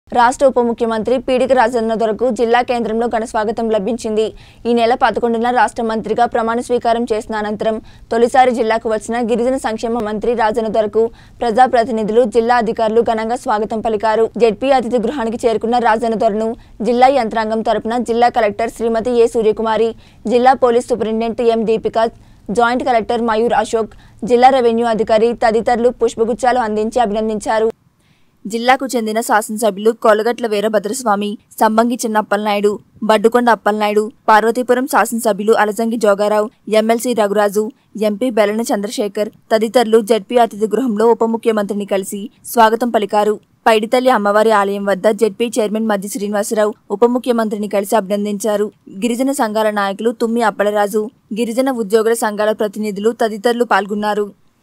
రాష్ట్ర ఉప ముఖ్యమంత్రి పీడిక రాజన్న దొరకు జిల్లా కేంద్రంలో ఘన స్వాగతం లభించింది ఈ నెల పదకొండున రాష్ట్ర మంత్రిగా ప్రమాణ స్వీకారం చేసిన అనంతరం తొలిసారి జిల్లాకు వచ్చిన గిరిజన సంక్షేమ మంత్రి రాజన్న దొరకు ప్రజాప్రతినిధులు జిల్లా అధికారులు ఘనంగా స్వాగతం పలికారు జెడ్పీ అతిథి గృహానికి చేరుకున్న రాజన్న దొరను జిల్లా యంత్రాంగం తరపున జిల్లా కలెక్టర్ శ్రీమతి ఏ సూర్యకుమారి జిల్లా police superintendent M Deepika joint collector Mayur Ashok జిల్లా రెవెన్యూ అధికారి తదితరులు పుష్పగుచ్చాలు అందించి అభినందించారు జిల్లాకు చెందిన శాసనసభ్యులు కొలగట్ల వీరభద్రస్వామి సంబంగి చిన్న అప్పలనాయుడు బడ్డుకొండ అప్పలనాయుడు పార్వతీపురం శాసనసభ్యులు అలజంగి జోగారావు ఎమ్మెల్సీ రఘురాజు ఎంపీ బెలన చంద్రశేఖర్ తదితరులు జడ్పీ అతిథి గృహంలో ఉప ముఖ్యమంత్రిని కలిసి స్వాగతం పలికారు పైడితల్లి అమ్మవారి ఆలయం వద్ద జడ్పీ చైర్మన్ మధ్య శ్రీనివాసరావు ఉప ముఖ్యమంత్రిని కలిసి అభినందించారు గిరిజన సంఘాల నాయకులు తుమ్మి అప్పలరాజు గిరిజన ఉద్యోగుల సంఘాల ప్రతినిధులు తదితరులు పాల్గొన్నారు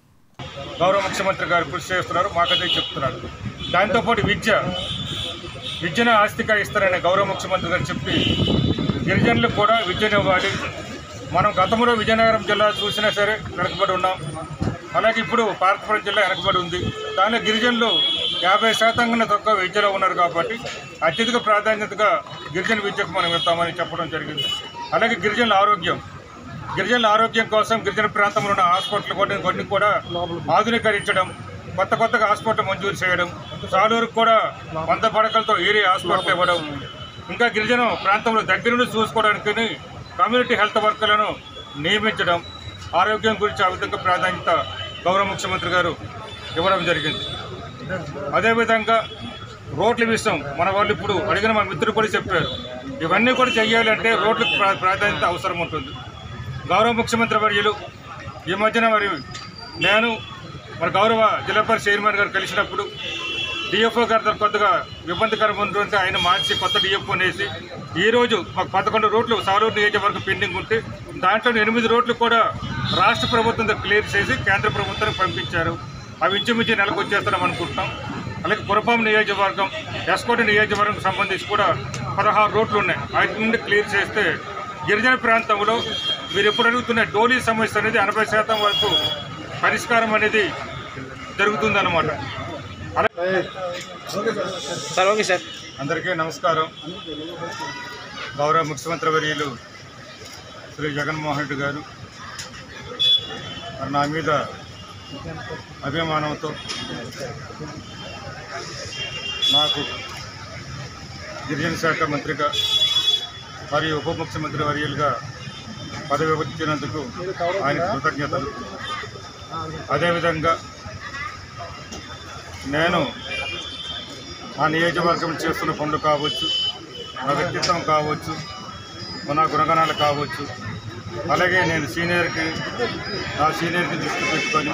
గౌరవ ముఖ్యమంత్రి గారు కృషి చేస్తున్నారు మాకదే చెప్తున్నారు దాంతోపాటు విద్య విద్యను ఆస్తిగా ఇస్తారని గౌరవ ముఖ్యమంత్రి గారు చెప్పి గిరిజనులకు కూడా విద్యను ఇవ్వాలి మనం గతంలో విజయనగరం జిల్లా చూసినా సరే వెనకబడి ఉన్నాం అలాగే ఇప్పుడు పార్వతీపురం జిల్లా వెనకబడి ఉంది దానిలో గిరిజనులు యాభై శాతం కన్నా తక్కువ విద్యలో ఉన్నారు కాబట్టి అత్యధిక ప్రాధాన్యతగా గిరిజన విద్యకు మనం ఇస్తామని చెప్పడం జరిగింది అలాగే గిరిజనుల ఆరోగ్యం గిరిజనుల ఆరోగ్యం కోసం గిరిజన ప్రాంతంలో ఉన్న హాస్పిటల్ కొన్ని కొన్ని కూడా ఆధునీకరించడం కొత్త కొత్తగా హాస్పిటల్ మంజూరు చేయడం సాలూరుకు కూడా వంద పడకలతో ఏరియా హాస్పిటల్ ఇవ్వడం ఇంకా గిరిజన ప్రాంతంలో దగ్గర నుండి చూసుకోవడానికి కమ్యూనిటీ హెల్త్ వర్కర్లను నియమించడం ఆరోగ్యం గురించి ఆ విధంగా ప్రాధాన్యత గౌరవ ముఖ్యమంత్రి గారు ఇవ్వడం జరిగింది అదేవిధంగా రోడ్ల విషయం మన వాళ్ళు ఇప్పుడు అడిగిన మా మిత్రులు కూడా చెప్పారు ఇవన్నీ కూడా చేయాలంటే రోడ్లకు ప్రా- ప్రాధాన్యత అవసరం ఉంటుంది గౌరవ ముఖ్యమంత్రి వర్యులు ఈ మధ్యన మరి నేను మరి గౌరవ జిల్లా పరిషత్ చైర్మన్ గారు కలిసినప్పుడు డిఎఫ్ఓ గారితో కొద్దిగా ఇబ్బందికరం ఉంటుంది ఆయన మార్చి కొత్త డిఎఫ్ఓ వేసి ఈ రోజు మాకు పదకొండు రోడ్లు సాలూరు నియోజకవర్గం పెండింగ్ ఉంటే దాంట్లో ఎనిమిది రోడ్లు కూడా రాష్ట్ర ప్రభుత్వం క్లియర్ చేసి కేంద్ర ప్రభుత్వానికి పంపించారు అవి ఇంచుమించు నెలకు వచ్చేస్తాం అనుకుంటున్నాం అలాగే పురపాం నియోజకవర్గం ఎస్కోట నియోజకవర్గం సంబంధించి కూడా పదహారు రోడ్లు ఉన్నాయి వాటి నుండి క్లియర్ చేస్తే గిరిజన ప్రాంతంలో మీరు ఎప్పుడు అడుగుతున్న డోలీ సమస్య అనేది ఎనభై శాతం వరకు పరిష్కారం అనేది జరుగుతుందన్నమాట సార్ ఓకే సార్ అందరికీ నమస్కారం గౌరవ ముఖ్యమంత్రి వర్యులు శ్రీ జగన్మోహన్ రెడ్డి గారు మరి నా మీద అభిమానంతో నాకు గిరిజన శాఖ మంత్రిగా మరియు ఉప ముఖ్యమంత్రి వర్యులుగా పదవి ఇచ్చినందుకు ఆయన కృతజ్ఞతలు అదేవిధంగా నేను ఆ నియోజకవర్గం చేస్తున్న పనులు కావచ్చు నా వ్యక్తిత్వం కావచ్చు నా గుణగణాలు కావచ్చు అలాగే నేను సీనియర్కి నా సీనియర్కి దృష్టి పెట్టుకొని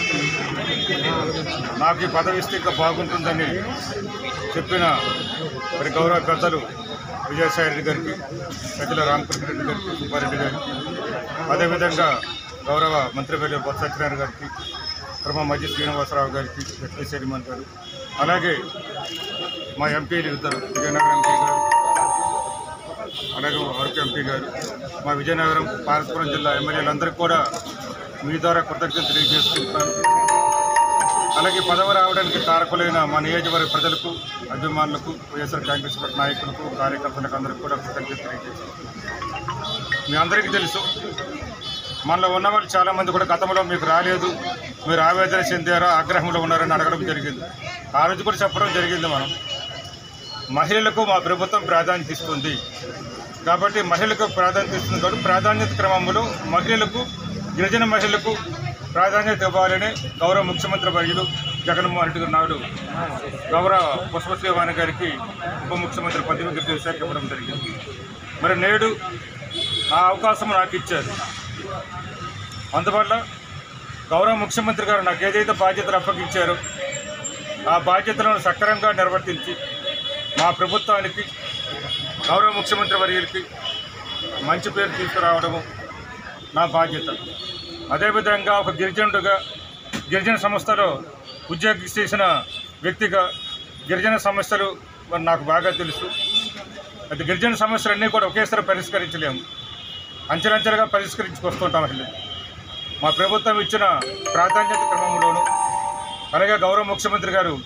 నాకు ఈ పదవి ఇస్తే ఇంకా బాగుంటుందని చెప్పిన మరి గౌరవ పెద్దలు విజయసాయి రెడ్డి గారికి పెద్దల రామకృష్ణ రెడ్డి గారికి సుబ్బారెడ్డి గారికి అదేవిధంగా గౌరవ మంత్రివర్య బొత్స సత్యనారాయణ గారికి బ్రహ్మ మధ్య శ్రీనివాసరావు గారికి ఎట్లీ చైర్మన్ గారు అలాగే మా ఎంపీలు ఇద్దరు విజయనగరం ఎంపీ గారు అలాగే అరకు ఎంపీ గారు మా విజయనగరం పార్వతీపురం జిల్లా ఎమ్మెల్యేలందరికీ కూడా మీ ద్వారా కృతజ్ఞతలు తెలియజేసుకుంటున్నాను అలాగే పదవి రావడానికి కారకులైన మా నియోజకవర్గ ప్రజలకు అభిమానులకు వైఎస్ఆర్ కాంగ్రెస్ పార్టీ నాయకులకు కార్యకర్తలకు అందరికీ కూడా కృతజ్ఞతలు తెలియజేస్తున్నాను మీ అందరికీ తెలుసు మనలో ఉన్న వాళ్ళు చాలామంది కూడా గతంలో మీకు రాలేదు మీరు ఆవేదన చెందారా ఆగ్రహంలో ఉన్నారని అడగడం జరిగింది ఆ రోజు కూడా చెప్పడం జరిగింది మనం మహిళలకు మా ప్రభుత్వం ప్రాధాన్యత ఇస్తుంది కాబట్టి మహిళలకు ప్రాధాన్యత ఇస్తుంది కాబట్టి ప్రాధాన్యత క్రమంలో మహిళలకు గిరిజన మహిళలకు ప్రాధాన్యత ఇవ్వాలని గౌరవ ముఖ్యమంత్రి వర్యులు జగన్మోహన్ రెడ్డి గారు నాడు గౌరవ పుష్పశ్రీవాణి గారికి ఉప ముఖ్యమంత్రి పదవి నిర్దేశాక ఇవ్వడం జరిగింది మరి నేడు ఆ అవకాశం నాకు ఇచ్చారు అందువల్ల గౌరవ ముఖ్యమంత్రి గారు నాకు ఏదైతే బాధ్యతలు అప్పగించారో ఆ బాధ్యతలను సక్రమంగా నిర్వర్తించి మా ప్రభుత్వానికి గౌరవ ముఖ్యమంత్రి వర్యులకి మంచి పేరు తీసుకురావడము నా బాధ్యత అదేవిధంగా ఒక గిరిజనుడుగా గిరిజన సంస్థలో ఉద్యోగి చేసిన వ్యక్తిగా గిరిజన సమస్యలు మరి నాకు బాగా తెలుసు అది గిరిజన సమస్యలన్నీ కూడా ఒకేసారి పరిష్కరించలేము అంచెలంచెలుగా పరిష్కరించుకొస్తుంటాం అసలు మా ప్రభుత్వం ఇచ్చిన ప్రాధాన్యత క్రమంలోను అలాగే గౌరవ ముఖ్యమంత్రి గారు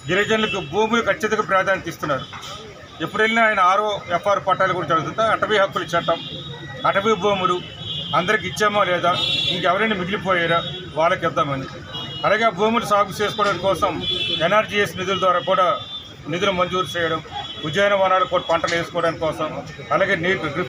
గిరిజనులకు భూములు ఖచ్చితంగా ప్రాధాన్యత ఇస్తున్నారు ఎప్పుడు వెళ్ళినా ఆయన ఆరో ఎఫ్ఆర్ పట్టాల గురించి అడుగుతుంటా అటవీ హక్కుల చట్టం అటవీ భూములు అందరికి ఇచ్చామా లేదా ఇంకెవరైనా మిగిలిపోయారా వాళ్ళకి ఇద్దామని అలాగే ఆ భూములు సాగు చేసుకోవడం కోసం ఎన్ఆర్జీఎస్ నిధుల ద్వారా కూడా నిధులు మంజూరు చేయడం ఉద్యాన వనాలు కూడా పంటలు వేసుకోవడానికి కోసం అలాగే నీటి డ్రిప్